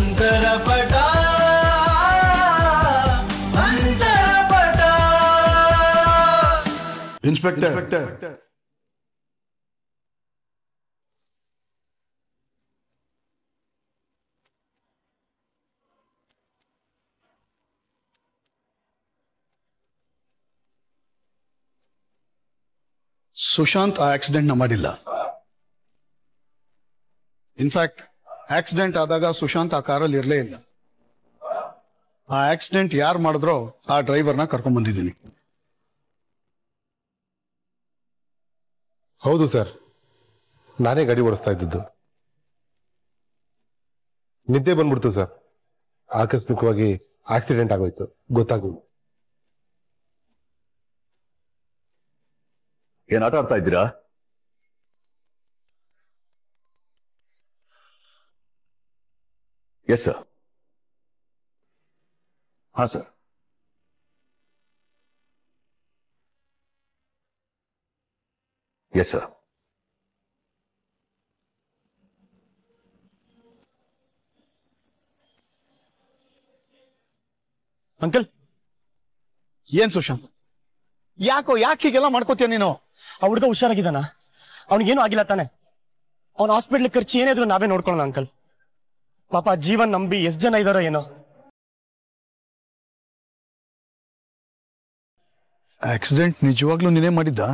ಅಂತರಪಟ ಅಂತರಪಟ inspector Sushant ಆ accident ನ ಮಾಡಿಲ್ಲ ಇನ್ಫ್ಯಾಕ್ಟ್ ಆಕ್ಸಿಡೆಂಟ್ ಆದಾಗ ಸುಶಾಂತ್ ಆ ಕಾರಲ್ಲಿ ಇರಲೇ ಇಲ್ಲ ಆ ಆಕ್ಸಿಡೆಂಟ್ ಯಾರು ಮಾಡಿದ್ರೋ ಆ ಡ್ರೈವರ್ನ ಕರ್ಕೊಂಡ್ ಬಂದಿದ್ದೀನಿ ಹೌದು ಸರ್ ನಾನೇ ಗಾಡಿ ಓಡಿಸ್ತಾ ಇದ್ದದ್ದು ನಿದ್ದೆ ಬಂದ್ಬಿಡ್ತು ಸರ್ ಆಕಸ್ಮಿಕವಾಗಿ ಆಕ್ಸಿಡೆಂಟ್ ಆಗೋಯ್ತು ಗೊತ್ತಾಗ್ಲಿಲ್ಲ ಏನ್ ಆಟ ಆಡ್ತಾ ಇದ್ದೀರಾ ಎಸ್ ಸರ್ ಹಾ ಸರ್ ಎಸ್ ಸರ್ ಅಂಕಲ್ ಏನ್ ಸುಶಾಂತ್ ಯಾಕೋ ಯಾಕೆ ಹೀಗೆಲ್ಲ ಮಾಡ್ಕೋತೀಯ ನೀನು ಆ ಹುಡುಗ ಹುಷಾರಾಗಿದ್ದಾನ ಅವ್ನಿಗೇನು ಆಗಿಲ್ಲ ತಾನೆ ಅವ್ನ ಹಾಸ್ಪಿಟ್ಲ್ ಖರ್ಚು ಏನೇ ಇದ್ರು ನಾವೇ ನೋಡ್ಕೊಳ್ಳೋಣ ಅಂಕಲ್ ಪಾಪ ಜೀವನ್ ನಂಬಿ ಎಷ್ಟ್ ಜನ ಇದಾರೋ ಏನೋ ಆಕ್ಸಿಡೆಂಟ್ ನಿಜವಾಗ್ಲೂ ನೀನೇ ಮಾಡಿದ್ದ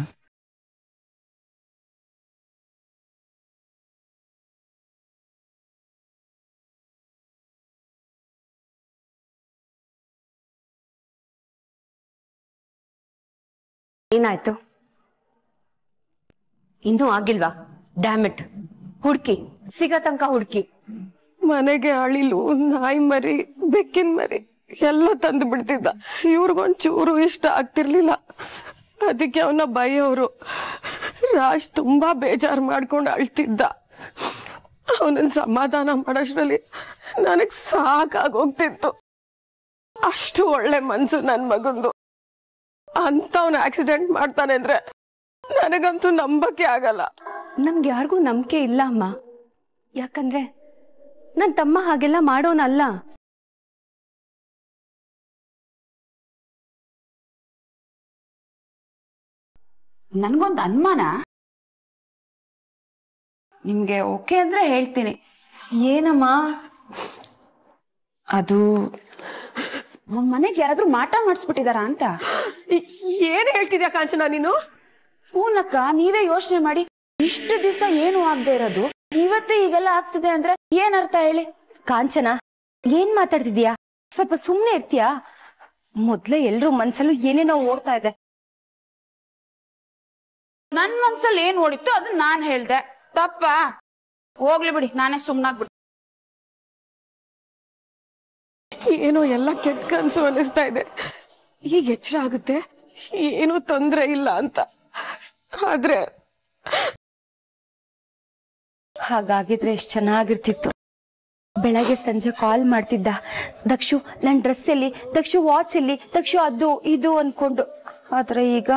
ಏನಾಯ್ತು ಇನ್ನೂ ಆಗಿಲ್ವಾ ಡ್ಯಾಮಿಟ್ ಹುಡ್ಕಿ ಸಿಗ ತನಕ ಹುಡ್ಕಿ ಮನೆಗೆ ಅಳಿಲು ನಾಯಿ ಮರಿ ಬೆಕ್ಕಿನ ಮರಿ ಎಲ್ಲ ತಂದು ಬಿಡ್ತಿದ್ದ ಇವ್ರಿಗೊಂಚೂರು ಇಷ್ಟ ಆಗ್ತಿರ್ಲಿಲ್ಲ ಅದಕ್ಕೆ ಅವನ ಬೈಯೋರು ರಾಜ್ ತುಂಬಾ ಬೇಜಾರು ಮಾಡ್ಕೊಂಡು ಅಳ್ತಿದ್ದ ಅವನನ್ನ ಸಮಾಧಾನ ಮಾಡೋಷ್ರಲ್ಲಿ ನನಗ್ ಸಾಕಾಗೋಗ್ತಿತ್ತು ಅಷ್ಟು ಒಳ್ಳೆ ಮನ್ಸು ನನ್ ಮಗಂದು ಅಂತವ್ನ ಆಕ್ಸಿಡೆಂಟ್ ಮಾಡ್ತಾನೆ ಅಂದ್ರೆ ನನಗಂತೂ ನಂಬಕ್ಕೆ ಆಗಲ್ಲ ನಮ್ಗೆ ಯಾರಿಗೂ ನಂಬಿಕೆ ಇಲ್ಲ ಅಮ್ಮ ಯಾಕಂದ್ರೆ ನನ್ ತಮ್ಮ ಹಾಗೆಲ್ಲ ಮಾಡೋನಲ್ಲ ನನ್ಗೊಂದು ಅನುಮಾನ ನಿಮ್ಗೆ ಓಕೆ ಅಂದ್ರೆ ಹೇಳ್ತೀನಿ ಏನಮ್ಮ ಅದು ಮನೆಗೆ ಯಾರಾದ್ರೂ ಮಾಟ ಮಾಡಿಸ್ಬಿಟ್ಟಿದಾರ ಅಂತ ಏನ್ ಹೇಳ್ತಿದ್ಯಾ ಕಾಂಚನ ನೀನು ಪೂನಕ್ಕ ನೀವೇ ಯೋಚನೆ ಮಾಡಿ ಇಷ್ಟು ದಿವಸ ಏನು ಆಗದೆ ಇರೋದು ಇವತ್ತೇ ಈಗೆಲ್ಲ ಆಗ್ತಿದೆ ಅಂದ್ರೆ ಏನ್ ಅರ್ಥ ಹೇಳಿ ಕಾಂಚನ ಏನ್ ಮಾತಾಡ್ತಿದ್ಯಾ ಸ್ವಲ್ಪ ಸುಮ್ನೆ ಇರ್ತೀಯಾ ಮೊದ್ಲೇ ಎಲ್ರೂ ಮನ್ಸಲ್ಲೂ ಏನೇನೋ ಓಡ್ತಾ ಇದೆ ನನ್ ಮನ್ಸಲ್ಲಿ ಏನ್ ಓಡಿತ್ತು ಅದನ್ನ ನಾನ್ ಹೇಳ್ದೆ ತಪ್ಪ ಹೋಗ್ಲಿ ಬಿಡಿ ನಾನೇ ಸುಮ್ನಾಗ್ಬಿಡ್ತೀನಿ ಏನೋ ಎಲ್ಲ ಕೆಟ್ಟ ಕನ್ಸು ಅನಿಸ್ತಾ ಇದೆ ಈಗ ಎಚ್ಚರ ಆಗುತ್ತೆ ಏನೂ ತೊಂದ್ರೆ ಇಲ್ಲ ಅಂತ ಆದ್ರೆ ಹಾಗಾಗಿದ್ರೆ ಎಷ್ಟ್ ಚೆನ್ನಾಗಿರ್ತಿತ್ತು ಬೆಳಗ್ಗೆ ಸಂಜೆ ಕಾಲ್ ಮಾಡ್ತಿದ್ದ ದಕ್ಷು ನನ್ ಡ್ರೆಸ್ ಎಲ್ಲಿ ದಕ್ಷು ವಾಚ್ ಎಲ್ಲಿ ದಕ್ಷು ಅದು ಇದು ಅನ್ಕೊಂಡು ಆದ್ರೆ ಈಗ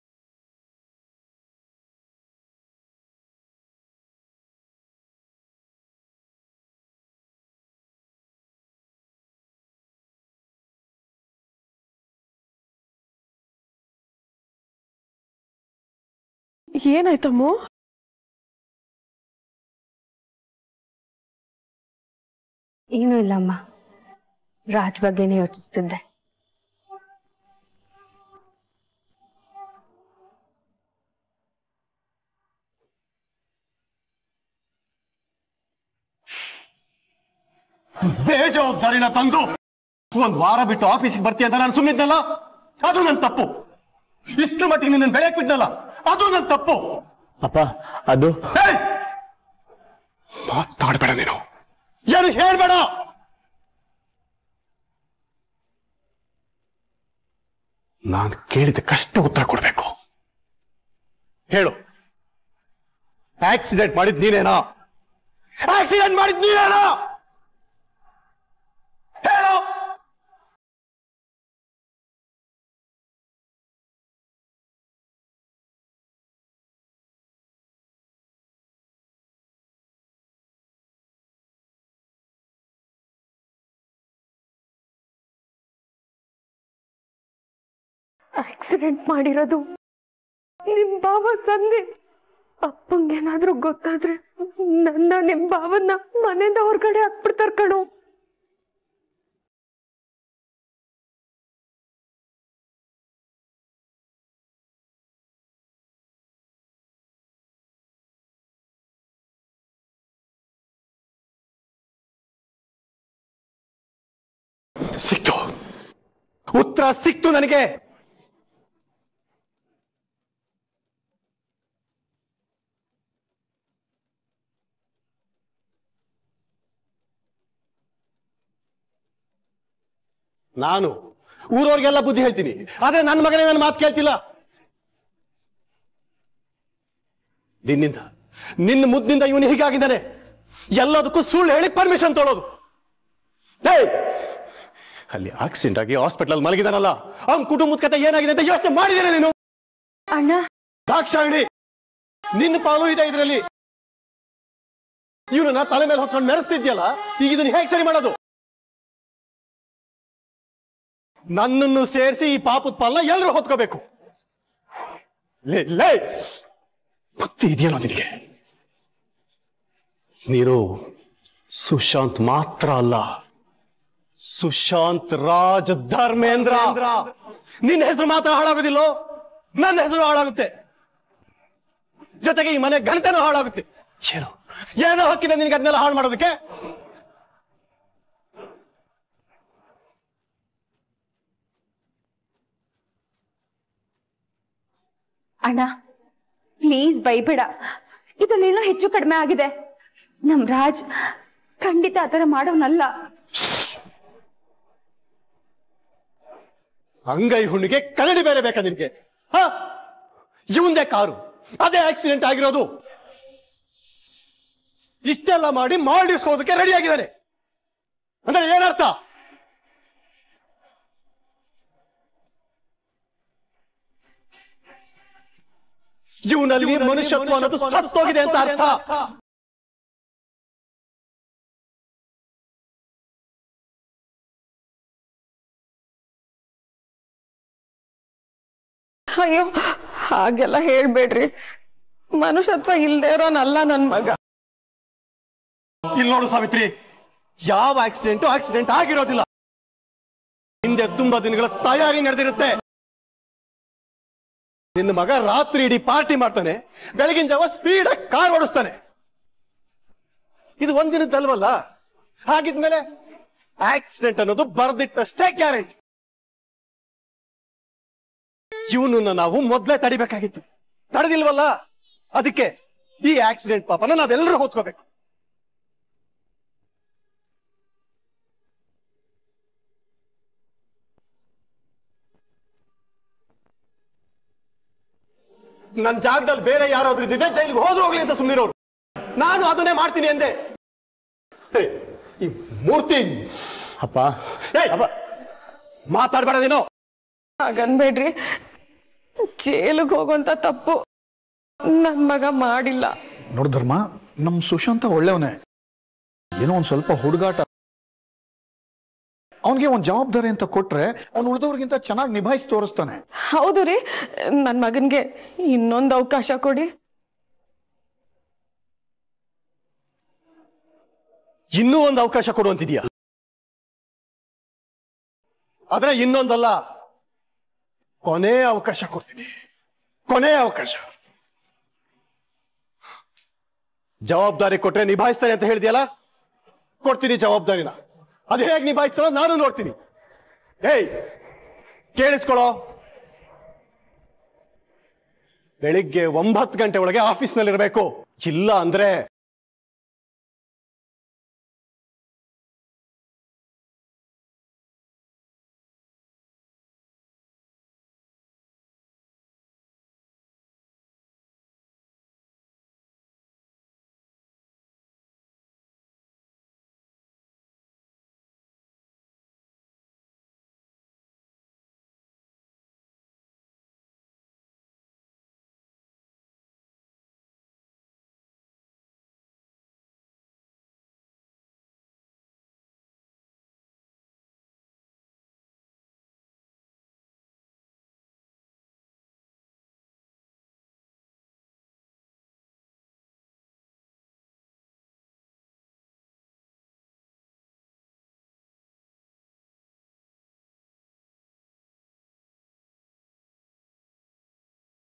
ಏನಾಯ್ತಮ್ಮು ಏನೂ ಇಲ್ಲಮ್ಮ ರಾಜ್ ಬಗ್ಗೆನೇ ಯೋಚಿಸ್ತಿದ್ದೆ ಬೇಜವಾಬ್ದಾರಿನ ತಂದು ಒಂದ್ ವಾರ ಬಿಟ್ಟು ಆಫೀಸಿಗೆ ಬರ್ತೀಯ ಅಂತ ನಾನು ಸುಮ್ಮನಿದ್ದಲ್ಲ ಅದು ನನ್ನ ತಪ್ಪು ಇಷ್ಟು ಮಟ್ಟಿಗೆ ನಿನ್ನ ಬೆಳೆಯಕ್ ಬಿಟ್ನಲ್ಲ ಅದು ನನ್ನ ತಪ್ಪು ಅಪ್ಪ ಅದು ಏಯ್! ಮಾತಾಡ್ಬೇಡ ನೀನು ಏನು ಹೇಳ್ಬೇಡ ನಾನು ಕೇಳಿದ ಕಷ್ಟ ಉತ್ತರ ಕೊಡ್ಬೇಕು ಹೇಳು ಆಕ್ಸಿಡೆಂಟ್ ಮಾಡಿದ್ ನೀನೇನಾ ಆಕ್ಸಿಡೆಂಟ್ ಮಾಡಿದ್ ನೀನೇನಾ ಹೇಳು ಆಕ್ಸಿಡೆಂಟ್ ಮಾಡಿರೋದು ನಿಮ್ ಬಾವ ಸಂದೀಪ್ ಅಪ್ಪಂಗೇನಾದ್ರೂ ಗೊತ್ತಾದ್ರೆ ನನ್ನ ನಿಮ್ ಬಾವನ್ನ ಮನೆಯಿಂದ ಹೊರಗಡೆ ಹಾಕ್ಬಿಡ್ತಾರ ಕಣೋ ಸಿಕ್ತು ಉತ್ತರ ಸಿಕ್ತು ನನಗೆ ನಾನು ಊರವ್ರಿಗೆಲ್ಲ ಬುದ್ಧಿ ಹೇಳ್ತೀನಿ ಆದ್ರೆ ನನ್ನ ಮಗನೇ ನನ್ನ ಮಾತು ಕೇಳ್ತಿಲ್ಲ ನಿನ್ನಿಂದ ನಿನ್ನ ಮುದ್ದಿನಿಂದ ಇವನು ಹೀಗಾಗಿದ್ದಾನೆ ಎಲ್ಲದಕ್ಕೂ ಸುಳ್ಳು ಹೇಳಿ ಪರ್ಮಿಷನ್ ತೊಳೋದು ಏಯ್! ಅಲ್ಲಿ ಆಕ್ಸಿಡೆಂಟ್ ಆಗಿ ಹಾಸ್ಪಿಟಲ್ ಮಲಗಿದಾನಲ್ಲ ಅವನ ಕುಟುಂಬದ ಕತೆ ಏನಾಗಿದೆ ಅಂತ ಯೋಚನೆ ಮಾಡಿದ್ದೇನೆ ನೀನು ಅಣ್ಣ ದಾಕ್ಷಾಯಣಿ ನಿನ್ನ ಪಾಲು ಇದೆ ಇದರಲ್ಲಿ ಇವನನ್ನ ತಲೆ ಮೇಲೆ ಹೊತ್ಕೊಂಡು ಮೆರೆಸ್ತಿದ್ಯಲ್ಲ ಈಗ ಇದನ್ನ ಹೇಗೆ ಸರಿ ಮಾಡೋದು ನನ್ನನ್ನು ಸೇರಿಸಿ ಈ ಪಾಪದ ಪಾಲನ ಎಲ್ಲರೂ ಹೊತ್ಕೋಬೇಕು ಲೇ ಲೇ ಬುದ್ಧಿ ಇದೆಯಲ್ಲ ನಿನಗೆ ನೀನು ಸುಶಾಂತ್ ಮಾತ್ರ ಅಲ್ಲ ಸುಶಾಂತ್ ರಾಜ್ ಧರ್ಮೇಂದ್ರ ನಿನ್ನ ಹೆಸರು ಮಾತ್ರ ಹಾಳಾಗೋದಿಲ್ಲೋ ನನ್ನ ಹೆಸರು ಹಾಳಾಗುತ್ತೆ ಜೊತೆಗೆ ಈ ಮನೆ ಘನತೆನೂ ಹಾಳಾಗುತ್ತೆ ಏನು ಏನೋ ಹಕ್ಕಿದೆ ನಿನಗೆ ಅದನ್ನೆಲ್ಲ ಹಾಳು ಮಾಡೋದಕ್ಕೆ ಅಣ್ಣ ಪ್ಲೀಸ್ ಬೈಬೇಡ ಇದರಲ್ಲೇನೋ ಹೆಚ್ಚು ಕಡಿಮೆ ಆಗಿದೆ ನಮ್ ರಾಜ್ ಖಂಡಿತ ಆತರ ಮಾಡೋನಲ್ಲ ಅಂಗೈ ಹುಣ್ಣಿಗೆ ಕನ್ನಡಿ ಬೇರೆ ಬೇಕಾ ನಿನ್ಗೆ ಹ ಇವಂದೇ ಕಾರು ಅದೇ ಆಕ್ಸಿಡೆಂಟ್ ಆಗಿರೋದು ಇಷ್ಟೆಲ್ಲ ಮಾಡಿ ಮಾಲ್ಡೀವ್ಸ್ ಹೋಗೋದಕ್ಕೆ ರೆಡಿ ಆಗಿದ್ದಾನೆ ಅಂದ್ರೆ ಏನರ್ಥ ಜೀವನಲ್ಲಿ ಮನುಷ್ಯತ್ವ ಅನ್ನೋದು ಸತ್ತೋಗಿದೆ ಅಂತ ಅರ್ಥ ಅಯ್ಯೋ ಹಾಗೆಲ್ಲ ಹೇಳ್ಬೇಡ್ರಿ ಮನುಷ್ಯತ್ವ ಇಲ್ದೇ ಇರೋನಲ್ಲ ನನ್ ಮಗ ಇಲ್ಲಿ ನೋಡು ಸಾವಿತ್ರಿ ಯಾವ ಆಕ್ಸಿಡೆಂಟು ಆಕ್ಸಿಡೆಂಟ್ ಆಗಿರೋದಿಲ್ಲ ಹಿಂದೆ ತುಂಬಾ ದಿನಗಳ ತಯಾರಿ ನಡೆದಿರುತ್ತೆ ನಿನ್ನ ಮಗ ರಾತ್ರಿ ಇಡೀ ಪಾರ್ಟಿ ಮಾಡ್ತಾನೆ ಬೆಳಗಿನ ಜಾವ ಸ್ಪೀಡ್ ಕಾರ್ ಓಡಿಸ್ತಾನೆ ಇದು ಒಂದಿನದಲ್ವಲ್ಲ ಹಾಗಿದ್ಮೇಲೆ ಆಕ್ಸಿಡೆಂಟ್ ಅನ್ನೋದು ಬರ್ದಿಟ್ಟಷ್ಟೇ ಗ್ಯಾರಂಟಿ ಇವನನ್ನ ನಾವು ಮೊದ್ಲೇ ತಡಿಬೇಕಾಗಿತ್ತು ತಡೆದಿಲ್ವಲ್ಲ ಅದಕ್ಕೆ ಈ ಆಕ್ಸಿಡೆಂಟ್ ಪಾಪನ ನಾವೆಲ್ಲರೂ ಹೊತ್ಕೋಬೇಕು ನನ್ನ ಜಾಗದಲ್ಲಿ ಬೇರೆ ಯಾರಾದ್ರೂ ಇದ್ದಿದ್ರೆ ಜೈಲಿಗೆ ಹೋದ್ರು ಹೋಗ್ಲಿ ಅಂತ ಸುಮ್ಮನಿರೋರು ನಾನು ಅದನ್ನೇ ಮಾಡ್ತೀನಿ ಎಂದೆ ಸರಿ ಈ ಮೂರ್ತಿ ಅಪ್ಪ ಏಯ್, ಮಾತಾಡ್ಬೇಡ ನೀನು ಹಾಗನ್ಬೇಡ್ರಿ ಜೈಲಿಗೆ ಹೋಗೋಂತ ತಪ್ಪು ನನ್ ಮಗ ಮಾಡಿಲ್ಲ ನೋಡು ಧರ್ಮ ನಮ್ ಸುಶಾಂತ ಒಳ್ಳೆಯವನೇ ಏನೋ ಒಂದ್ ಸ್ವಲ್ಪ ಹುಡುಗಾಟ ಅವನಿಗೆ ಒಂದ್ ಜವಾಬ್ದಾರಿ ಅಂತ ಕೊಟ್ರೆ ಅವ್ನು ಉಳಿದವ್ರಿಗಿಂತ ಚೆನ್ನಾಗಿ ನಿಭಾಯಿಸಿ ತೋರಿಸ್ತಾನೆ ಹೌದು ರೀ ನನ್ ಮಗನ್ಗೆ ಇನ್ನೊಂದು ಅವಕಾಶ ಕೊಡಿ ಇನ್ನೂ ಒಂದು ಅವಕಾಶ ಕೊಡುವಂತಿದ್ಯಾ ಆದ್ರೆ ಇನ್ನೊಂದಲ್ಲ ಕೊನೆ ಅವಕಾಶ ಕೊಡ್ತೀನಿ ಕೊನೆ ಅವಕಾಶ ಜವಾಬ್ದಾರಿ ಕೊಟ್ರೆ ನಿಭಾಯಿಸ್ತಾರೆ ಅಂತ ಹೇಳಿದ್ಯಲ್ಲ ಕೊಡ್ತೀನಿ ಜವಾಬ್ದಾರಿನ ಅದು ಹೇಗೆ ನಿಭಾಯಿಸೋ ನಾನು ನೋಡ್ತೀನಿ ಏಯ್ ಕೇಳಿಸ್ಕೊಳ್ಳೋ ಬೆಳಿಗ್ಗೆ ಒಂಬತ್ತು ಗಂಟೆ ಒಳಗೆ ಆಫೀಸ್ನಲ್ಲಿರ್ಬೇಕು ಇಲ್ಲ ಅಂದ್ರೆ